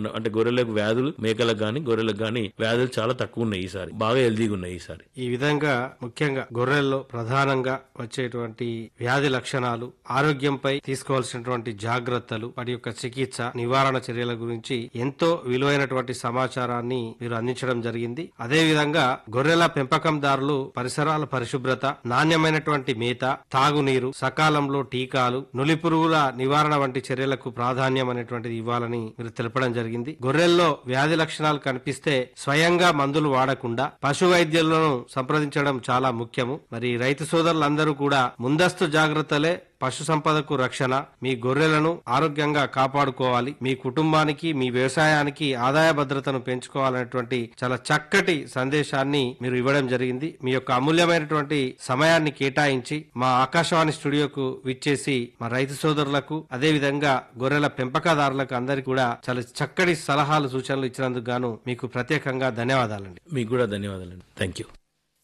ఉన్న అంటే గొర్రెలకు వ్యాధులు మేకలకు గాని గొర్రెలకు గాని వ్యాధులు చాలా తక్కువ ఉన్నాయి ఈసారి బాగా హెల్దీగా ఉన్నాయి ఈసారి ఈ విధంగా ముఖ్యంగా గొర్రెల్లో ప్రధానంగా వచ్చేటువంటి వ్యాధి లక్షణాలు ఆరోగ్యంపై తీసుకోవాల్సినటువంటి జాగ్రత్తలు వాటి యొక్క చికిత్స నివారణ చర్యల గురించి ఎంతో విలువైనటువంటి సమాచారాన్ని మీరు అందించడం జరిగింది అదే విధంగా గొర్రెల పెంపకందారులు పరిసరాల పరిశుభ్రత నాణ్యమైనటువంటి మేత తాగునీరు సకాలంలో టీకాలు నులి పురుగుల నివారణ వంటి చర్యలకు ప్రాధాన్యం అనేటువంటిది ఇవ్వాలని మీరు తెలపడం జరిగింది గొర్రెల్లో వ్యాధి లక్షణాలు కనిపిస్తే స్వయంగా మందులు వాడకుండా పశు వైద్యులను సంప్రదించడం చాలా ముఖ్యము మరి రైతు సోదరులందరూ కూడా ముందస్తు జాగ్రత్తలే పశు సంపదకు రక్షణ మీ గొర్రెలను ఆరోగ్యంగా కాపాడుకోవాలి మీ కుటుంబానికి మీ వ్యవసాయానికి ఆదాయ భద్రతను పెంచుకోవాలనేటువంటి చాలా చక్కటి సందేశాన్ని మీరు ఇవ్వడం జరిగింది మీ యొక్క అమూల్యమైనటువంటి సమయాన్ని కేటాయించి మా ఆకాశవాణి స్టూడియోకు విచ్చేసి మా రైతు సోదరులకు అదే విధంగా గొర్రెల పెంపకదారులకు అందరికీ కూడా చాలా చక్కటి సలహాలు సూచనలు ఇచ్చినందుకు గాను మీకు ప్రత్యేకంగా ధన్యవాదాలండి మీకు కూడా ధన్యవాదాలండి థ్యాంక్ యూ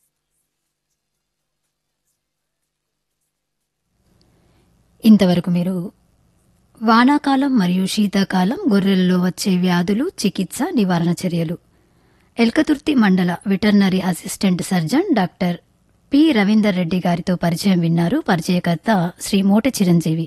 ఇంతవరకు మీరు వానాకాలం మరియు శీతాకాలం గొర్రెలలో వచ్చే వ్యాధులు చికిత్స నివారణ చర్యలు ఎల్కతుర్తి మండల veterinary assistant surgeon doctor P Ravinder Reddy గారితో పరిచయం విన్నారు పరిచయకర్త శ్రీ మోట చిరంజీవి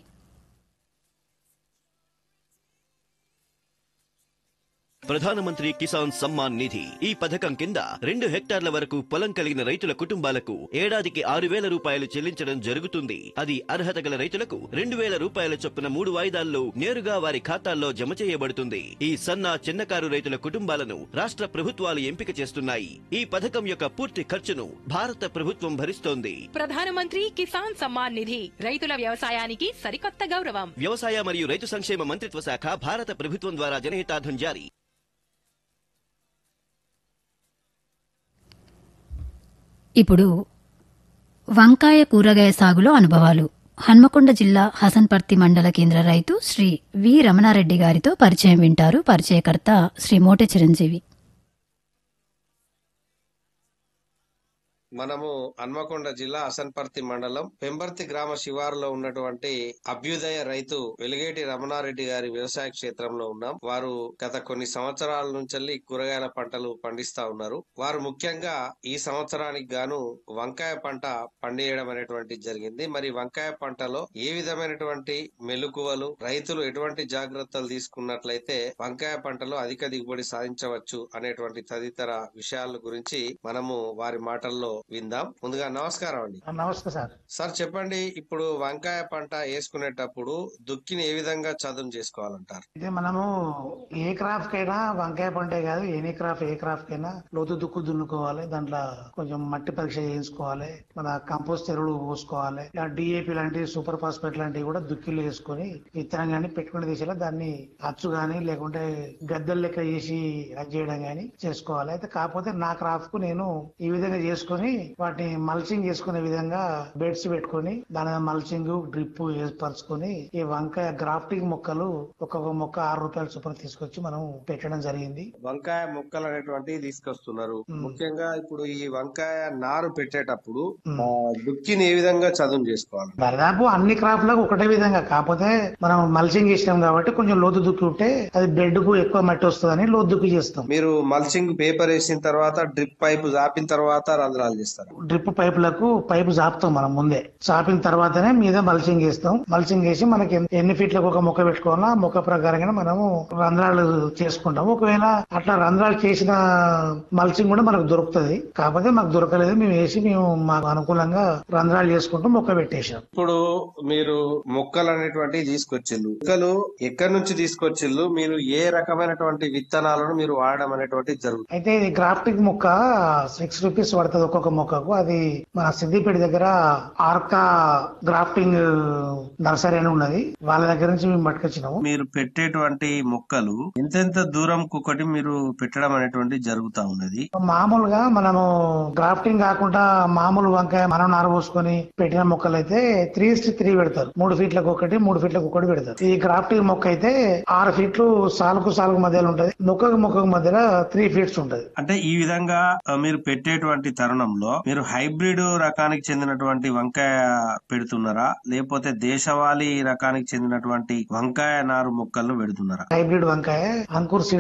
ప్రధానమంత్రి కిసాన్ సమ్మాన్ నిధి ఈ పథకం కింద రెండు హెక్టార్ల వరకు పొలం కలిగిన రైతుల కుటుంబాలకు ఏడాదికి ఆరు వేల రూపాయలు చెల్లించడం జరుగుతుంది అది అర్హత గల రైతులకు రెండు వేల రూపాయల చొప్పున మూడు వాయిదాల్లో నేరుగా వారి ఖాతాల్లో జమ చేయబడుతుంది ఈ సన్న చిన్నకారు రైతుల కుటుంబాలను రాష్ట్ర ప్రభుత్వాలు ఎంపిక చేస్తున్నాయి ఈ పథకం యొక్క పూర్తి ఖర్చును భారత ప్రభుత్వం భరిస్తోంది ప్రధానమంత్రి కిసాన్ సమ్మాన్ నిధి రైతుల వ్యవసాయానికి సరికొత్త గౌరవం వ్యవసాయ మరియు రైతు సంక్షేమ మంత్రిత్వ శాఖ భారత ప్రభుత్వం ద్వారా జనహితార్థం జారీ ఇప్పుడు వంకాయ కూరగాయ సాగులో అనుభవాలు హన్మకొండ జిల్లా హసన్పర్తి మండల కేంద్ర రైతు శ్రీ వి రమణారెడ్డి గారితో పరిచయం వింటారు పరిచయకర్త శ్రీ మోటె చిరంజీవి మనము హన్మకొండ జిల్లా అసన్పర్తి మండలం పెంబర్తి గ్రామ శివారులో ఉన్నటువంటి అభ్యుదయ రైతు వెలిగేటి రమణారెడ్డి గారి వ్యవసాయ క్షేత్రంలో ఉన్నాం వారు గత కొన్ని సంవత్సరాల నుంచి కూరగాయల పంటలు పండిస్తా ఉన్నారు వారు ముఖ్యంగా ఈ సంవత్సరానికి గాను వంకాయ పంట పండియడం అనేటువంటి జరిగింది మరి వంకాయ పంటలో ఏ విధమైనటువంటి మెలకువలు రైతులు ఎటువంటి జాగ్రత్తలు తీసుకున్నట్లయితే వంకాయ పంటలో అధిక దిగుబడి సాధించవచ్చు అనేటువంటి తదితర విషయాల గురించి మనము వారి మాటల్లో విందాం ముందుగా నమస్కారం అండి నమస్తే సార్ సార్ చెప్పండి ఇప్పుడు వంకాయ పంట వేసుకునేటప్పుడు దుక్కిని ఏ విధంగా చదును చేసుకోవాలంటారు అయితే మనము ఏ క్రాఫ్ట్ కైనా వంకాయ పంటే కాదు ఎనీ క్రాఫ్ట్ ఏ క్రాఫ్ట్ కైనా లోతు దుక్కు దున్నుకోవాలి దాంట్లో కొంచెం మట్టి పరీక్ష చేయించుకోవాలి మన కంపోస్ట్ ఎరువులు పోసుకోవాలి డిఏపి లాంటి సూపర్ ఫాస్ఫేట్ లాంటివి కూడా దుక్కిలో వేసుకొని విత్తనం కానీ పెట్టుకుని తీసేలా దాన్ని అచ్చు గాని లేకుంటే గద్దెలు లెక్క చేసి రన్ చేయడం గాని చేసుకోవాలి అయితే కాకపోతే నా క్రాఫ్ట్ కు నేను ఈ విధంగా చేసుకొని వాటిని మల్చింగ్ చేసుకునే విధంగా బెడ్స్ పెట్టుకొని దాని మీద మల్చింగ్ డ్రిప్ ఏర్పరచుకొని ఈ వంకాయ గ్రాఫ్టింగ్ మొక్కలు ఒక్కొక్క మొక్క ఆరు రూపాయల చొప్పున తీసుకొచ్చి మనం పెట్టడం జరిగింది వంకాయ మొక్కలు అనేటువంటివి తీసుకొస్తున్నారు మ్మ్. ముఖ్యంగా ఇప్పుడు ఈ వంకాయ నారు పెట్టేటప్పుడు మ్మ్. ఆ, దుక్కిని ఏ విధంగా చదును చేసుకోవాలి దాదాపు అన్ని క్రాప్ లకు ఒకటే విధంగా కాకపోతే మనం మల్చింగ్ చేసినాం కాబట్టి కొంచెం లోతు దుక్కి ఉంటే అది బెడ్ కు ఎక్కువ మట్టి వస్తుందని లోతు దుక్కి చేస్తాం మీరు మల్చింగ్ పేపర్ వేసిన తర్వాత డ్రిప్ పైపు జాపిన తర్వాత రంధ్రాలు చేస్తారు డ్రిప్ పైపులకు పైపు చాపుతాం మనం ముందే చాపిన తర్వాతనే మీద మల్చింగ్ వేస్తాం మల్చింగ్ వేసి మనకి ఎన్ని- ఎన్ని ఫీట్లకు ఒక మొక్క పెట్టుకోవాలో ఆ మొక్క ప్రకారంగా మనము రంధ్రాలు చేసుకుంటాం ఒకవేళ అట్లా రంధ్రాలు చేసిన మల్చింగ్ కూడా మనకు దొరుకుతది కాకపోతే మాకు దొరకలేదు మేము వేసి మేము మాకు అనుకూలంగా రంధ్రాలు చేసుకుంటూ మొక్క పెట్టేసాం ఇప్పుడు మీరు మొక్కలు అనేటువంటివి తీసుకొచ్చిల్లు మొక్కలు ఎక్కడి నుంచి తీసుకొచ్చిల్లు మీరు ఏ రకమైనటువంటి విత్తనాలను మీరు వాడడం అనేటువంటిది జరుగుతుంది అయితే ఇది గ్రాఫ్టింగ్ మొక్క సిక్స్ రూపీస్ పడుతుంది ఒక్కొక్క మొక్కకు అది మన సిద్దిపేట దగ్గర ఆర్కా గ్రాఫ్టింగ్ నర్సరీ అని ఉన్నది వాళ్ళ దగ్గర నుంచి మేము పట్టుకొచ్చినాము మీరు పెట్టేటువంటి మొక్కలు ఎంతెంత దూరం ఒకటి మీరు పెట్టడం అనేటువంటి జరుగుతా ఉన్నది మామూలుగా మనము గ్రాఫ్టింగ్ కాకుండా మామూలు వంకాయ మనం నార పోసుకొని పెట్టిన మొక్కలు అయితే త్రీ త్రీ పెడతారు మూడు ఫీట్లకు ఒకటి మూడు ఫీట్లకు ఒకటి పెడతారు ఈ గ్రాఫ్టింగ్ మొక్క అయితే ఆరు ఫీట్లు సాలుకు సాలుకు మధ్యలో ఉంటది మొక్కకు మొక్కకు మధ్యలో త్రీ ఫీట్స్ ఉంటది అంటే ఈ విధంగా ఆ, మీరు పెట్టేటువంటి తరుణంలో మీరు హైబ్రిడ్ రకానికి చెందినటువంటి వంకాయ పెడుతున్నారా లేకపోతే దేశవాళీ రకానికి చెందినటువంటి వంకాయ నారు మొక్కలను పెడుతున్నారా హైబ్రిడ్ వంకాయ అంకుర్